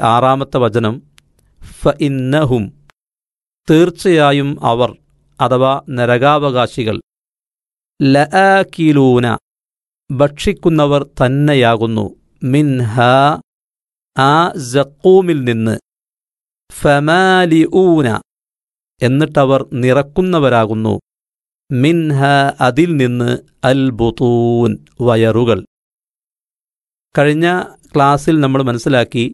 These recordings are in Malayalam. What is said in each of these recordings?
ആറാമത്തെ വചനം ഫ ഇന്നഹും തീർച്ചയായും അവർ അഥവാ നരകാവകാശികൾ ലആകിലൂന ഭക്ഷിക്കുന്നവർ തന്നെയാകുന്നു മിൻഹ ആ ജക്കൂമിൽ നിന്ന് ഫമാലിഊന എന്നിട്ടവർ നിറക്കുന്നവരാകുന്നു മിൻഹ അതിൽ നിന്ന് അൽ ബുതൂൻ വയറുകൾ കഴിഞ്ഞ ക്ലാസ്സിൽ നമ്മൾ മനസ്സിലാക്കി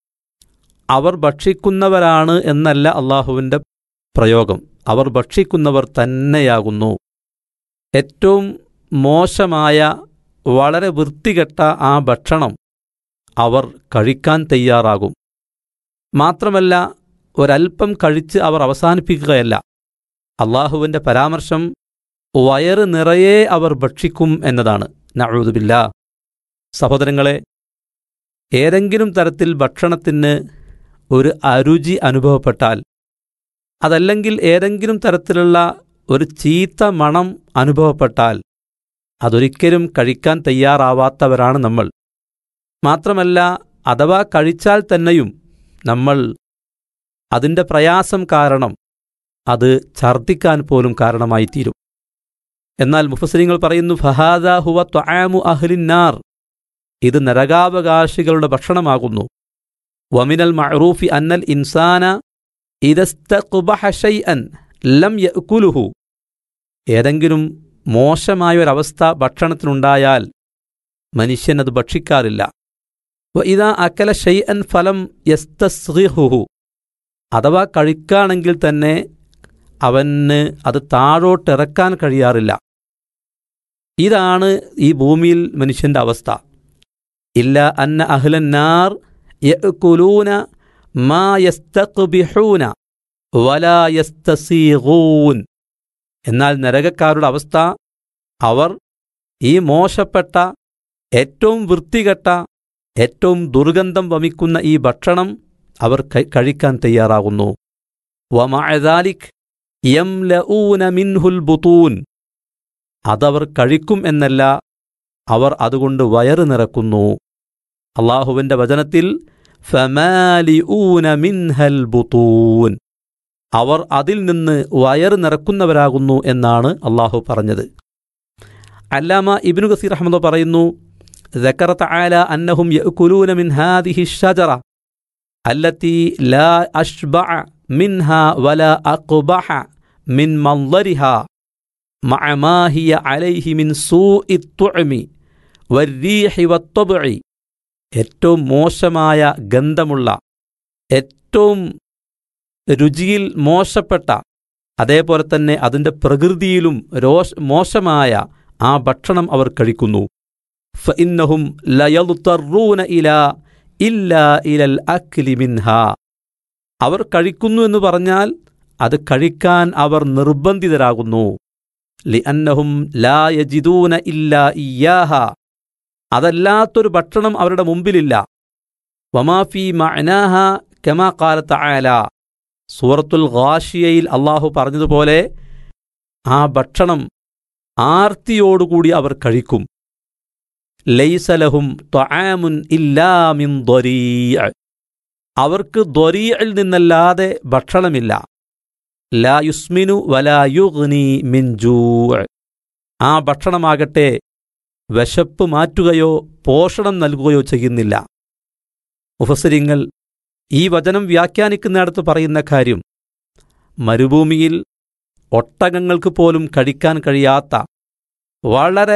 അവർ ഭക്ഷിക്കുന്നവരാണ് എന്നല്ല അള്ളാഹുവിൻ്റെ പ്രയോഗം അവർ ഭക്ഷിക്കുന്നവർ തന്നെയാകുന്നു ഏറ്റവും മോശമായ വളരെ വൃത്തികെട്ട ആ ഭക്ഷണം അവർ കഴിക്കാൻ തയ്യാറാകും മാത്രമല്ല ഒരൽപ്പം കഴിച്ച് അവർ അവസാനിപ്പിക്കുകയല്ല അള്ളാഹുവിൻ്റെ പരാമർശം വയറ് നിറയെ അവർ ഭക്ഷിക്കും എന്നതാണ് നഴുതുബില്ല സഹോദരങ്ങളെ ഏതെങ്കിലും തരത്തിൽ ഭക്ഷണത്തിന് ഒരു അരുചി അനുഭവപ്പെട്ടാൽ അതല്ലെങ്കിൽ ഏതെങ്കിലും തരത്തിലുള്ള ഒരു ചീത്ത മണം അനുഭവപ്പെട്ടാൽ അതൊരിക്കലും കഴിക്കാൻ തയ്യാറാവാത്തവരാണ് നമ്മൾ മാത്രമല്ല അഥവാ കഴിച്ചാൽ തന്നെയും നമ്മൾ അതിൻ്റെ പ്രയാസം കാരണം അത് ഛർദ്ദിക്കാൻ പോലും കാരണമായിത്തീരും എന്നാൽ മുഫസരിങ്ങൾ പറയുന്നു ഫഹാദ ഹുവ ത്വആമു അഹ്ലിന്നാർ ഇത് നരകാവകാശികളുടെ ഭക്ഷണമാകുന്നു വമിനൽ മഅറൂഫി അന്നൽ ഇൻസാന ഇതസ്തഖ്ബഹ ഷൈഅൻ ലം യഅ്കുലുഹു ഏതെങ്കിലും മോശമായൊരവസ്ഥ ഭക്ഷണത്തിനുണ്ടായാൽ മനുഷ്യനത് ഭക്ഷിക്കാറില്ല വ ഇതാ അക്കല ഷൈഅൻ ഫലം യസ്തസ്റിഹുഹു അഥവാ കഴിക്കുകയാണെങ്കിൽ തന്നെ അവന് അത് താഴോട്ടിറക്കാൻ കഴിയാറില്ല ഇതാണ് ഈ ഭൂമിയിൽ മനുഷ്യന്റെ അവസ്ഥ ഇല്ല അന്ന അഹ്ലന്നാർ യഅ്കുലൂന മാ യസ്തഖ്ബിഹൂന വലാ യസ്തസീഗൂൻ എന്നാൽ നരകക്കാരുടെ അവസ്ഥ അവർ ഈ മോശപ്പെട്ട ഏറ്റവും വൃത്തികെട്ട ഏറ്റവും ദുർഗന്ധം വമിക്കുന്ന ഈ ഭക്ഷണം അവർ കഴിക്കാൻ തയ്യാറാകുന്നു വമാഅദാലിക് യംലഊന മിൻഹുൽ ബുതൂൻ അതവർ കഴിക്കും എന്നല്ല അവർ അതുകൊണ്ട് വയറ് നിറക്കുന്നു അള്ളാഹുവിന്റെ വചനത്തിൽ ഫമാലിഊന മിൻഹൽ ബുതൂൻ അവർ അതിൽ നിന്ന് വയറ് നിറക്കുന്നവരാകുന്നു എന്നാണ് അള്ളാഹു പറഞ്ഞത് അല്ലാമ ഇബ്നു കസീർ അഹമ്മദ് പറയുന്നു ذكر تعالى أنهم يأكلون من هذه الشجرة التي لا أشبع منها ولا أقبح من منظرها مع ما هي عليه من سوء الطعم والريح والطبع ഏറ്റവും മോശമായ ഗന്ധമുള്ള ഏറ്റവും രുചിയിൽ മോശപ്പെട്ട അതേപോലെ തന്നെ അതിൻ്റെ പ്രകൃതിയിലും രോഷ മോശമായ ആ ഭക്ഷണം അവർ കഴിക്കുന്നു ഫഇന്നഹും ലയലുത്തറൂന ഇല ഇല്ല ഇലൽ അക്ലി മിൻഹ അവർ കഴിക്കുന്നു എന്ന് പറഞ്ഞാൽ അത് കഴിക്കാൻ അവർ നിർബന്ധിതരാകുന്നു ലിഅന്നഹും ലാ യജിദൂന ഇല്ല ഇയാഹ അതല്ലാത്തൊരു ഭക്ഷണം അവരുടെ മുമ്പിലില്ല വമാഫി മഅനാഹ കമാ കാലത്ത് ആല സൂറത്തുൽ ഗാഷിയയിൽ അള്ളാഹു പറഞ്ഞതുപോലെ ആ ഭക്ഷണം ആർത്തിയോടുകൂടി അവർ കഴിക്കും ലൈസലഹും ത്വആമുൻ ഇല്ലാമിൻ ദ്വരീഅ അവർക്ക് ദ്വരീഅൽ നിന്നല്ലാതെ ഭക്ഷണമില്ല ലാ യുസ്മിനു വലാ യുഗ്നി മിൻ ജൂഅ ആ ഭക്ഷണമാകട്ടെ വിശപ്പ് മാറ്റുകയോ പോഷണം നൽകുകയോ ചെയ്യുന്നില്ല മുഫസരിങ്ങൾ ഈ വചനം വ്യാഖ്യാനിക്കുന്നിടത്ത് പറയുന്ന കാര്യം മരുഭൂമിയിൽ ഒട്ടകങ്ങൾക്ക് പോലും കഴിക്കാൻ കഴിയാത്ത വളരെ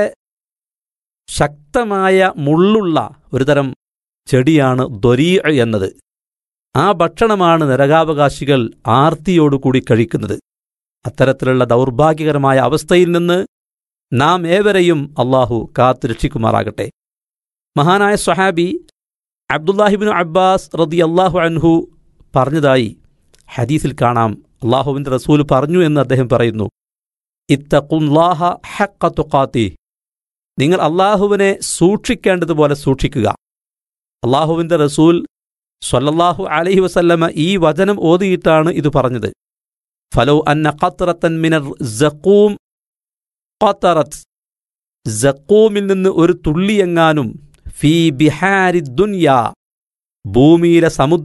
ശക്തമായ മുള്ളുള്ള ഒരുതരം ചെടിയാണ് ദൊരീ എന്നത് ആ ഭക്ഷണമാണ് നരകാവകാശികൾ ആർത്തിയോടുകൂടി കഴിക്കുന്നത് അത്തരത്തിലുള്ള ദൗർഭാഗ്യകരമായ അവസ്ഥയിൽ നിന്ന് നാം ഏവരെയും അള്ളാഹു കാത്തുരക്ഷിക്കുമാറാകട്ടെ മഹാനായ സ്വഹാബി അബ്ദുല്ലാഹിബിൻ അബ്ബാസ് റതി അള്ളാഹു അൻഹു പറഞ്ഞതായി ഹദീസിൽ കാണാം അള്ളാഹുവിൻ്റെ റസൂൽ പറഞ്ഞു എന്ന് അദ്ദേഹം പറയുന്നു ഇത്തഖുല്ലാഹ ഹക്ക തുക്കാത്തി നിങ്ങൾ അള്ളാഹുവിനെ സൂക്ഷിക്കേണ്ടതുപോലെ സൂക്ഷിക്കുക അള്ളാഹുവിൻ്റെ റസൂൽ സ്വല്ലല്ലാഹു അലൈഹി വസല്ലമ ഈ വചനം ഓതിയിട്ടാണ് ഇത് പറഞ്ഞത് ഫലോ അന്ന ഖത്രത്തൻ മിനർ സഖൂം ഖത്തറത്ത് സഖൂമിൽ നിന്ന് ഒരു തുള്ളിയെങ്ങാനും ഫീ ബിഹാരി ദുനിയ ഭൂമിയിലെ സമുദ്ര